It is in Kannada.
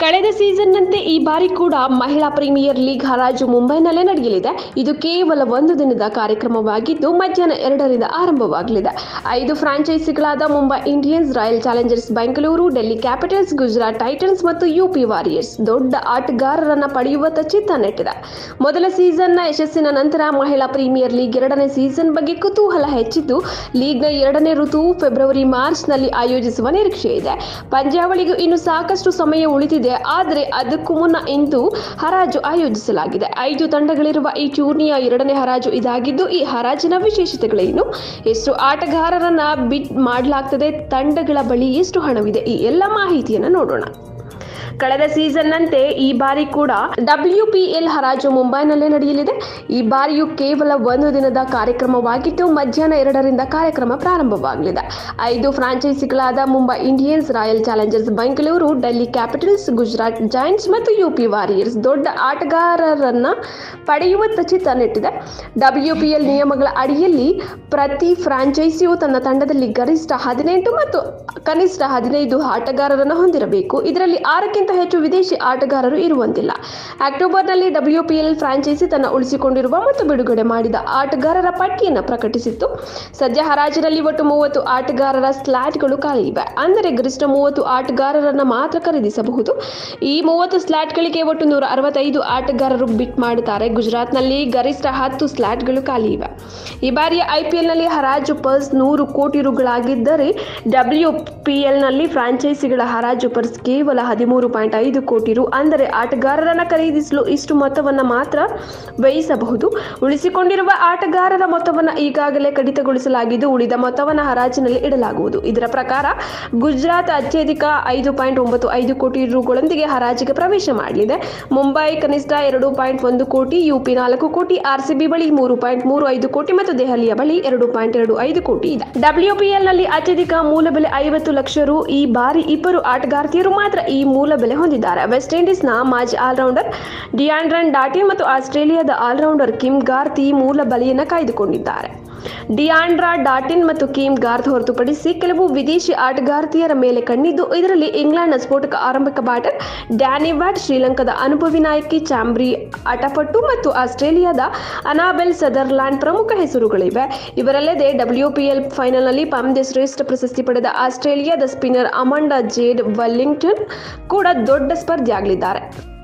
ಕಳೆದ ಸೀಸನ್ನಂತೆ ಈ ಬಾರಿ ಕೂಡ ಮಹಿಳಾ ಪ್ರೀಮಿಯರ್ ಲೀಗ್ ಹರಾಜು ಮುಂಬೈನಲ್ಲೇ ನಡೆಯಲಿದೆ ಇದು ಕೇವಲ ಒಂದು ದಿನದ ಕಾರ್ಯಕ್ರಮವಾಗಿದ್ದು ಮಧ್ಯಾಹ್ನ ಎರಡರಿಂದ ಆರಂಭವಾಗಲಿದೆ ಐದು ಫ್ರಾಂಚೈಸಿಗಳಾದ Mumbai Indians Royal Challengers Bengaluru Delhi Capitals Gujarat Titans ಮತ್ತು ಯುಪಿ ವಾರಿಯರ್ಸ್ ದೊಡ್ಡ ಆಟಗಾರರನ್ನ ಪಡೆಯುವತ್ತ ಚಿತ್ತ ನೆಟ್ಟಿದೆ ಮೊದಲ ಸೀಸನ್ನ ಯಶಸ್ಸಿನ ನಂತರ ಮಹಿಳಾ ಪ್ರೀಮಿಯರ್ ಲೀಗ್ ಎರಡನೇ ಸೀಸನ್ ಬಗ್ಗೆ ಕುತೂಹಲ ಹೆಚ್ಚಿದ್ದು ಲೀಗ್ನ ಎರಡನೇ ಋತುವು ಫೆಬ್ರವರಿ ಮಾರ್ಚ್ನಲ್ಲಿ ಆಯೋಜಿಸುವ ನಿರೀಕ್ಷೆ ಇದೆ ಪಂದ್ಯಾವಳಿಗೂ ಇನ್ನು ಸಾಕಷ್ಟು ಸಮಯ ಉಳಿದಿದೆ ಆದರೆ ಅದಕ್ಕೂ ಮುನ್ನ ಇಂದು ಹರಾಜು ಆಯೋಜಿಸಲಾಗಿದೆ ಐದು ತಂಡಗಳಿರುವ ಈ ಟೂರ್ನಿಯ ಎರಡನೇ ಹರಾಜು ಇದಾಗಿದ್ದು ಈ ಹರಾಜಿನ ವಿಶೇಷತೆಗಳೇನು ಎಷ್ಟು ಆಟಗಾರರನ್ನ ಬಿಡ್ ಮಾಡಲಾಗ್ತದೆ ತಂಡಗಳ ಬಳಿ ಎಷ್ಟು ಹಣವಿದೆ ಈ ಎಲ್ಲ ಮಾಹಿತಿಯನ್ನು ನೋಡೋಣ ಕಳೆದ ಸೀಸನ್ನಂತೆ ಈ ಬಾರಿ ಕೂಡ ಡಬ್ಲ್ಯೂಪಿಎಲ್ ಹರಾಜು ಮುಂಬೈನಲ್ಲೇ ನಡೆಯಲಿದೆ ಈ ಬಾರಿಯೂ ಕೇವಲ ಒಂದು ದಿನದ ಕಾರ್ಯಕ್ರಮವಾಗಿದ್ದು ಮಧ್ಯಾಹ್ನ ಎರಡರಿಂದ ಕಾರ್ಯಕ್ರಮ ಪ್ರಾರಂಭವಾಗಲಿದೆ ಐದು ಫ್ರಾಂಚೈಸಿಗಳಾದ Mumbai Indians Royal Challengers Bengaluru Delhi Capitals Gujarat Giants ಮತ್ತು ಯುಪಿ ವಾರಿಯರ್ಸ್ ದೊಡ್ಡ ಆಟಗಾರರನ್ನ ಪಡೆಯುವತ್ತ ಚಿತ್ತ ನೆಟ್ಟಿದೆ ಡಬ್ಲ್ಯೂಪಿಎಲ್ ನಿಯಮಗಳ ಅಡಿಯಲ್ಲಿ ಪ್ರತಿ ಫ್ರಾಂಚೈಸಿಯು ತನ್ನ ತಂಡದಲ್ಲಿ ಗರಿಷ್ಠ ಹದಿನೆಂಟು ಮತ್ತು ಕನಿಷ್ಠ ಹದಿನೈದು ಆಟಗಾರರನ್ನು ಹೊಂದಿರಬೇಕು ಇದರಲ್ಲಿ ಆರಕ್ಕಿಂತ ಹೆಚ್ಚು ವಿದೇಶಿ ಆಟಗಾರರು ಇರುವಂತಿಲ್ಲ ಅಕ್ಟೋಬರ್ನಲ್ಲಿ ಡಬ್ಲ್ಯೂಪಿಎಲ್ ಫ್ರಾಂಚೈಸಿ ತನ್ನ ಉಳಿಸಿಕೊಂಡಿರುವ ಮತ್ತು ಬಿಡುಗಡೆ ಮಾಡಿದ ಆಟಗಾರರ ಪಟ್ಟಿಯನ್ನು ಪ್ರಕಟಿಸಿತ್ತು ಸದ್ಯ ಹರಾಜಿನಲ್ಲಿ ಒಟ್ಟು ಮೂವತ್ತು ಆಟಗಾರರ ಸ್ಲಾಟ್ಗಳು ಖಾಲಿ ಇವೆ ಅಂದರೆ ಗರಿಷ್ಠ ಮೂವತ್ತು ಆಟಗಾರರನ್ನ ಮಾತ್ರ ಖರೀದಿಸಬಹುದು ಈ ಮೂವತ್ತು ಸ್ಲಾಟ್ಗಳಿಗೆ ಒಟ್ಟು ನೂರ ಅರವತ್ತೈದು ಆಟಗಾರರು ಬಿಟ್ ಮಾಡುತ್ತಾರೆ ಗುಜರಾತ್ನಲ್ಲಿ ಗರಿಷ್ಠ ಹತ್ತು ಸ್ಲಾಟ್ಗಳು ಖಾಲಿ ಇವೆ ಈ ಬಾರಿಯ ಐಪಿಎಲ್ನಲ್ಲಿ ಹರಾಜು ಪರ್ಸ್ ನೂರು ಕೋಟಿ ರುಗಳಾಗಿದ್ದರೆ ಡಬ್ಲ್ಯೂ ಪಿಎಲ್ನಲ್ಲಿ ಫ್ರಾಂಚೈಸಿಗಳ ಹರಾಜು ಪರ್ಸ್ ಕೇವಲ ಹದಿಮೂರು ಪಾಯಿಂಟ್ ಐದು ಕೋಟಿ ರು ಅಂದರೆ ಆಟಗಾರರನ್ನ ಖರೀದಿಸಲು ಇಷ್ಟು ಮೊತ್ತವನ್ನು ಮಾತ್ರ ವ್ಯಯಿಸಬಹುದು ಉಳಿಸಿಕೊಂಡಿರುವ ಆಟಗಾರರ ಮೊತ್ತವನ್ನು ಈಗಾಗಲೇ ಕಡಿತಗೊಳಿಸಲಾಗಿದ್ದು ಉಳಿದ ಮೊತ್ತವನ್ನು ಹರಾಜಿನಲ್ಲಿ ಇಡಲಾಗುವುದು ಇದರ ಪ್ರಕಾರ ಗುಜರಾತ್ ಅತ್ಯಧಿಕ ಐದು ಪಾಯಿಂಟ್ ಒಂಬತ್ತು ಐದು ಕೋಟಿ ರುಗಳೊಂದಿಗೆ ಹರಾಜಿಗೆ ಪ್ರವೇಶ ಮಾಡಲಿದೆ ಮುಂಬೈ ಕನಿಷ್ಠ ಎರಡು ಪಾಯಿಂಟ್ ಒಂದು ಕೋಟಿ ಯುಪಿ ನಾಲ್ಕು ಕೋಟಿ ಆರ್ಸಿಬಿ ಬಳಿ ಮೂರು ಪಾಯಿಂಟ್ ಮೂರು ಐದು ಕೋಟಿ ಮತ್ತು ದೆಹಲಿಯ ಬಳಿ ಎರಡು ಪಾಯಿಂಟ್ ಎರಡು ಐದು ಕೋಟಿ ಇದೆ ಡಬ್ಲ್ಯೂಪಿಎಲ್ ನಲ್ಲಿ ಅತ್ಯಧಿಕ ಮೂಲ ಬೆಲೆ ಐವತ್ತು ಲಕ್ಷ ರು ಈ ಬಾರಿ ಇಬ್ಬರು ಆಟಗಾರ್ತಿಯರು ಮಾತ್ರ ಈ ಮೂಲ ಬೆಲೆ ಹೊಂದಿದ್ದಾರೆ ವೆಸ್ಟ್ ಇಂಡೀಸ್ನ ಮಾಜಿ ಆಲ್ರೌಂಡರ್ ಡಿಯಾಂಡ್ರನ್ ಡಾಟಿನ್ ಮತ್ತು ಆಸ್ಟ್ರೇಲಿಯಾದ ಆಲ್ರೌಂಡರ್ ಕಿಮ್ ಗಾರ್ತ್ ಈ ಮೂಲ ಬಲಿಯನ್ನು ಕಾಯ್ದುಕೊಂಡಿದ್ದಾರೆ ಡಿಯಾಂಡ್ರಾ ಡಾಟಿನ್ ಮತ್ತು ಕಿಮ್ ಗಾರ್ತ್ ಹೊರತುಪಡಿಸಿ ಕೆಲವು ವಿದೇಶಿ ಆಟಗಾರ್ತಿಯರ ಮೇಲೆ ಕಣ್ಣಿದ್ದು ಇದರಲ್ಲಿ ಇಂಗ್ಲೆಂಡ್ನ ಸ್ಫೋಟಕ ಆರಂಭಿಕ ಬ್ಯಾಟರ್ ಡ್ಯಾನಿ ವ್ಯಾಟ್ ಶ್ರೀಲಂಕಾದ ಅನುಭವಿ ನಾಯಕಿ ಚಾಂಬ್ರಿ ಅಟಪಟ್ಟು ಮತ್ತು ಆಸ್ಟ್ರೇಲಿಯಾದ ಅನಾಬೆಲ್ ಸದರ್ಲ್ಯಾಂಡ್ ಪ್ರಮುಖ ಹೆಸರುಗಳಿವೆ ಇವರಲ್ಲದೆ ಡಬ್ಲ್ಯೂಪಿಎಲ್ ಫೈನಲ್ನಲ್ಲಿ ಪಂದ್ಯ ಶ್ರೇಷ್ಠ ಪ್ರಶಸ್ತಿ ಪಡೆದ ಆಸ್ಟ್ರೇಲಿಯಾದ ಸ್ಪಿನ್ನರ್ ಅಮಂಡಾ ಜೇಡ್ ವಲ್ಲಿಂಗ್ಟನ್ ಕೂಡ ದೊಡ್ಡ ಸ್ಪರ್ಧಿಯಾಗಲಿದ್ದಾರೆ